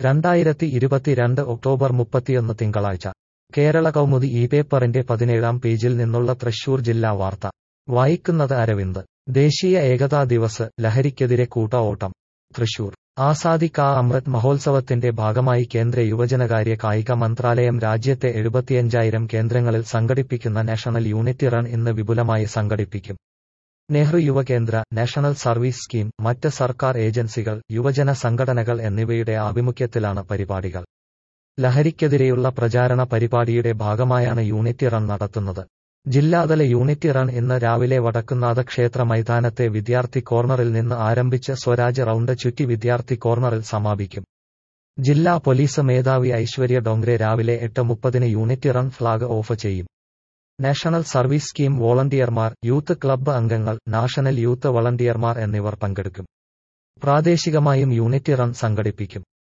രണ്ടായിരത്തി ഇരുപത്തിരണ്ട് ഒക്ടോബർ മുപ്പത്തിയൊന്ന് തിങ്കളാഴ്ച കേരള കൗമുദി ഈ പേപ്പറിന്റെ പതിനേഴാം പേജിൽ നിന്നുള്ള തൃശൂർ ജില്ലാ വാർത്ത വായിക്കുന്നത് അരവിന്ദ് ദേശീയ ഏകതാ ദിവസ് ലഹരിക്കെതിരെ കൂട്ട ഓട്ടം തൃശൂർ ആസാദി കാ അമൃത് മഹോത്സവത്തിന്റെ ഭാഗമായി കേന്ദ്ര യുവജനകാര്യ കായിക മന്ത്രാലയം രാജ്യത്തെ എഴുപത്തിയഞ്ചായിരം കേന്ദ്രങ്ങളിൽ സംഘടിപ്പിക്കുന്ന നാഷണൽ യൂണിറ്റി റൺ ഇന്ന് വിപുലമായി സംഘടിപ്പിക്കും Nehru Yuvakendra national service scheme മറ്റ് സർക്കാർ ഏജൻസികൾ യുവജന സംഘടനകൾ എന്നിവയുടെ ആഭിമുഖ്യത്തിലാണ് പരിപാടികൾ ലഹരിക്കെതിരെയുള്ള പ്രചാരണ പരിപാടിയുടെ ഭാഗമായാണ് യൂണിറ്റി റൺ നടത്തുന്നത് ജില്ലാതല യൂണിറ്റി റൺ ഇന്ന് രാവിലെ വടക്കുന്നാഥ ക്ഷേത്ര മൈതാനത്തെ വിദ്യാർത്ഥി കോർണറിൽ നിന്ന് ആരംഭിച്ച് സ്വരാജ് റൌണ്ട് ചുറ്റി വിദ്യാർത്ഥി കോർണറിൽ സമാപിക്കും ജില്ലാ പോലീസ് മേധാവി ഐശ്വര്യ ഡോങ്രെ രാവിലെ എട്ട് മുപ്പതിന് യൂണിറ്റി റൺ ഫ്ളാഗ് ഓഫ് ചെയ്യും നാഷണൽ സർവീസ് സ്കീം വോളണ്ടിയർമാർ യൂത്ത് ക്ലബ്ബ് അംഗങ്ങൾ നാഷണൽ യൂത്ത് വളണ്ടിയർമാർ എന്നിവർ പങ്കെടുക്കും പ്രാദേശികമായും യൂണിറ്റി റൺ സംഘടിപ്പിക്കും